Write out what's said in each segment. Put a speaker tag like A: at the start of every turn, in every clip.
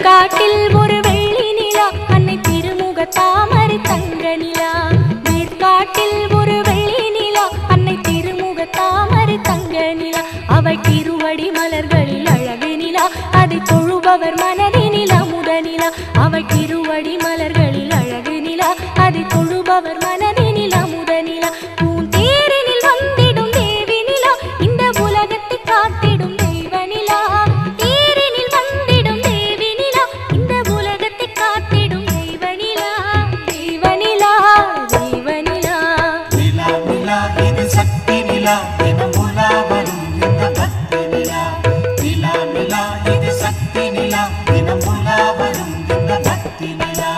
A: வேர்க்காட்டில் ஒரு வெள்ளி நிலா அன்னை திருமுக தாமரை தங்க நிலா வேர்க்காட்டில் ஒரு வெள்ளி நிலா அன்னை திருமுக தாமரை தங்க நிலா அவள் திருவடி மலர்களில் அழகு நிலா அதை தொழுபவர் மனதினில் அமுத நிலா அவள் திருவடி மலர்களில் அழகு நிலா அதை தொழுபவர் மனதினில் அமுத நிலா பூந்தேரினில் வந்திடும் தேவி நிலா இந்த உலகத்தை காத்திடும் தெய்வ நிலா தேரினில் வந்திடும் தேவி நிலா இந்த உலகத்தை காத்திடும் தெய்வ நிலா தெய்வ நிலா தெய்வ நிலா
B: நிலா நிலா இது சக்தி நிலா தினம் உலா வரும் இந்த பக்தி நிலா நிலா நிலா இது சக்தி நிலா தினம் உலா வரும் இந்த பக்தி நிலா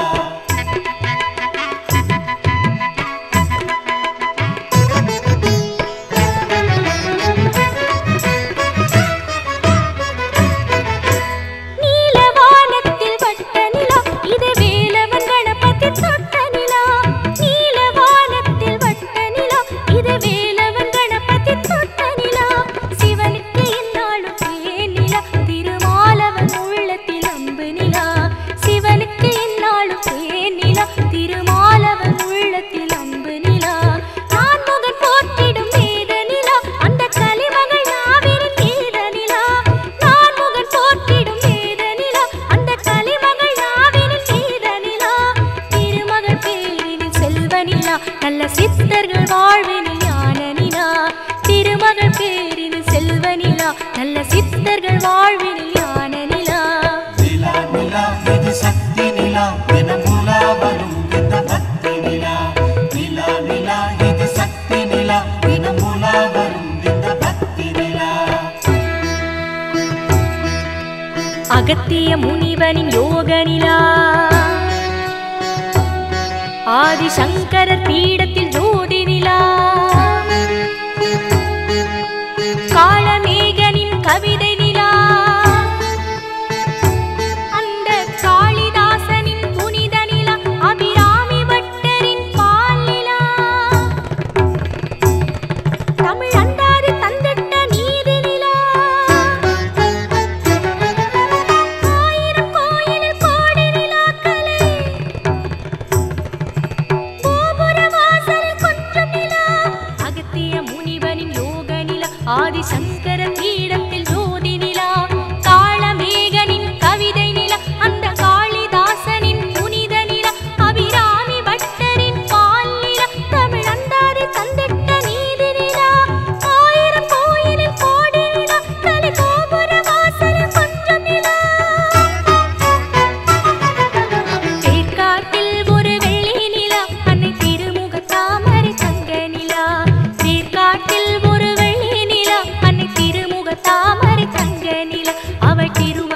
A: நீலவானத்தில் வட்ட நிலா இது வேலவன் கணபதி தொட்ட நிலா நீலவானத்தில் வட்ட நிலா இது வேலவன் கணபதி தொட்ட நிலா சிவனுக்கு என்னாலும் தேன் நிலா திருமாலவன் உள்ளத்தில் அன்பு நிலா சிவனுக்கு என்னாலும் தேன் நிலா திருமாலவன் உள்ளத்தில் அன்பு நிலா நான் முகன் போற்றிடும் வேத நிலா அந்த கலிமகள் நாவினில் கீத நிலா நான் முகன் போற்றிடும் வேத நிலா அந்த கலிமகள் நாவினில் கீத நிலா திருமகள் பேரினில் செல்வ நிலா நல்ல சித்தர்கள் வாழ்வினில் ஞான நிலா திருமகள் பேரினில் செல்வ நிலா நல்ல சித்தர்கள் வாழ்வினில் ஞான நிலா
B: நிலா நிலா இது சக்தி நிலா தினம் உலா வரும் இந்த பக்தி நிலா நிலா நிலா இது சக்தி நிலா தினம் உலா வரும் இந்த பக்தி நிலா
A: அகத்திய முனிவனின் யோக நிலா ஆதிசங்கரர் பீடத்தில் ஜோதி நிலா காளமேகனின் கவிதை நிலா அந்த காளிதாசனின் புனித நிலா அபிராமி பட்டரின் பால் நிலா தமிழ் அந்தாதி தந்திட்ட நீதி நிலா ஆயிரம் கோயிலில் கோடி நிலாக்களே கோபுர வாசலில் கொஞ்சம் நிலா அகத்திய முனிவனின் யோக நிலா ஆதிசங்கர பீடத்தில் ஜோதி நிலா காளமேகனின் கவிதை நிலா அந்த காளிதாசனின் புனித நிலா அபிராமி பட்டரின் பால் நிலா தமிழ் அந்தாதி தந்திட்ட நீதி நிலா ஆயிரம் கோயிலில் கோடி நிலா கலை கோபுர வாசலில் கொஞ்சம் நிலா தேர்காட்டில் ஒரு வெள்ளி நிலா அன்னை திருமுக தாமரை தங்க நிலா தேர்காட்டில் ஒரு வெள்ளி நிலா அன்னை திருமுக தாமரை தங்க நிலா அவள் திருவ